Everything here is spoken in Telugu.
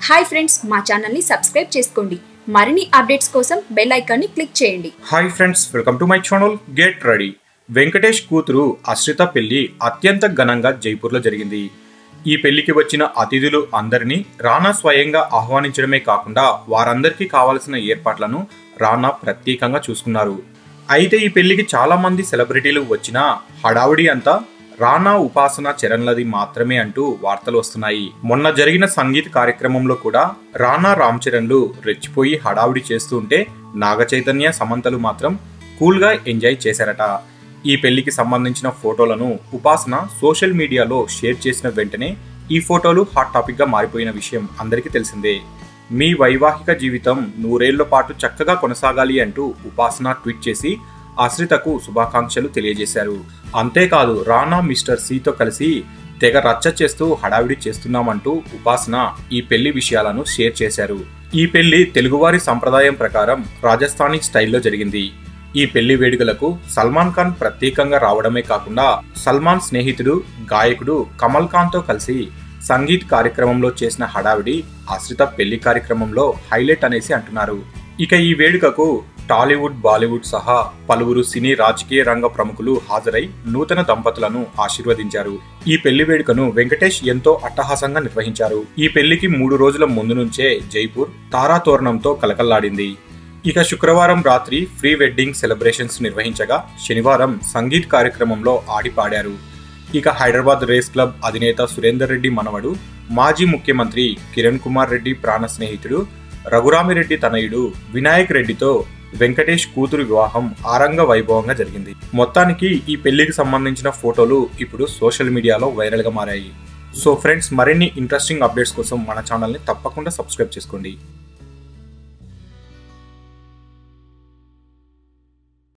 హాయ్ ఫ్రెండ్స్ మా ఛానల్ని సబ్స్క్రైబ్ చేసుకోండి మరిన్ని అప్డేట్స్ కోసం బెల్ ఐకాన్ని క్లిక్ చేయండి hi friends welcome to my channel get ready Venkatesh కూతురు అశ్రిత పెళ్లి అత్యంత ఘనంగా జైపూర్లో జరిగింది ఈ పెళ్లికి వచ్చిన అతిథులు అందరినీ రానా స్వయంగా ఆహ్వానించడమే కాకుండా వారందరికీ కావలసిన ఏర్పాట్లను రానా ప్రత్యేకంగా చూసుకున్నారు అయితే ఈ పెళ్లికి చాలా మంది సెలబ్రిటీలు వచ్చినా హడావుడి అంతా రానా ఉపాసన చరణ్లది మాత్రమే అంటూ వార్తలు వస్తున్నాయి మొన్న జరిగిన సంగీత్ కార్యక్రమంలో కూడా రానా రామ్ చరణ్లు రెచ్చిపోయి హడావుడి చేస్తూ ఉంటే నాగ చైతన్య సమంతలు మాత్రం కూల్ గా ఎంజాయ్ చేశారట ఈ పెళ్లికి సంబంధించిన ఫోటోలను ఉపాసన సోషల్ మీడియాలో షేర్ చేసిన వెంటనే ఈ ఫోటోలు హాట్ టాపిక్ గా మారిపోయిన విషయం అందరికీ తెలిసిందే మీ వైవాహిక జీవితం నూరేళ్ల పాటు చక్కగా కొనసాగాలి అంటూ ఉపాసన ట్వీట్ చేసి ఆశ్రితకు శుభాకాంక్షలు తెలియజేశారు అంతేకాదు రానా మిస్టర్ సితో కలిసి తెగ రచ్చ చేస్తూ హడావిడి చేస్తున్నామంటూ ఉపాసన ఈ పెళ్లి విషయాలను షేర్ చేశారు ఈ పెళ్లి తెలుగువారి సంప్రదాయం ప్రకారం రాజస్థానీ స్టైల్లో జరిగింది ఈ పెళ్లి వేడుకలకు సల్మాన్ ఖాన్ ప్రత్యేకంగా రావడమే కాకుండా సల్మాన్ స్నేహితుడు గాయకుడు కమల్ ఖాన్ తో కలిసి సంగీత్ కార్యక్రమంలో చేసిన హడావిడి ఆశ్రిత పెళ్లి కార్యక్రమంలో హైలైట్ అనేసి అంటున్నారు ఇక ఈ వేడుకకు టాలీవుడ్ బాలీవుడ్ సహా పలువురు సినీ రాజకీయ రంగ ప్రముఖులు హాజరై నూతన దంపతులను ఆశీర్వదించారు ఈ పెళ్లి వేడుకను వెంకటేష్ ఎంతో అట్టహాసంగా నిర్వహించారు ఈ పెళ్లికి మూడు రోజుల ముందు నుంచే జైపూర్ తారాతోరణంతో కలకల్లాడింది ఇక శుక్రవారం రాత్రి ప్రీ వెడ్డింగ్ సెలబ్రేషన్స్ నిర్వహించగా శనివారం సంగీత్ కార్యక్రమంలో ఆడి పాడారు ఇక హైదరాబాద్ రేస్ క్లబ్ అధినేత సురేందర్ రెడ్డి మనవడు మాజీ ముఖ్యమంత్రి కిరణ్ కుమార్ రెడ్డి ప్రాణ స్నేహితుడు రఘురామిరెడ్డి తనయుడు వినాయక్ రెడ్డితో వెంకటేష్ కూతురు వివాహం ఆరంగ వైభవంగా జరిగింది మొత్తానికి ఈ పెళ్లికి సంబంధించిన ఫోటోలు ఇప్పుడు సోషల్ మీడియాలో వైరల్ గా మారాయి సో ఫ్రెండ్స్ మరిన్ని ఇంట్రెస్టింగ్ అప్డేట్స్ కోసం మన ఛానల్ని తప్పకుండా సబ్స్క్రైబ్ చేసుకోండి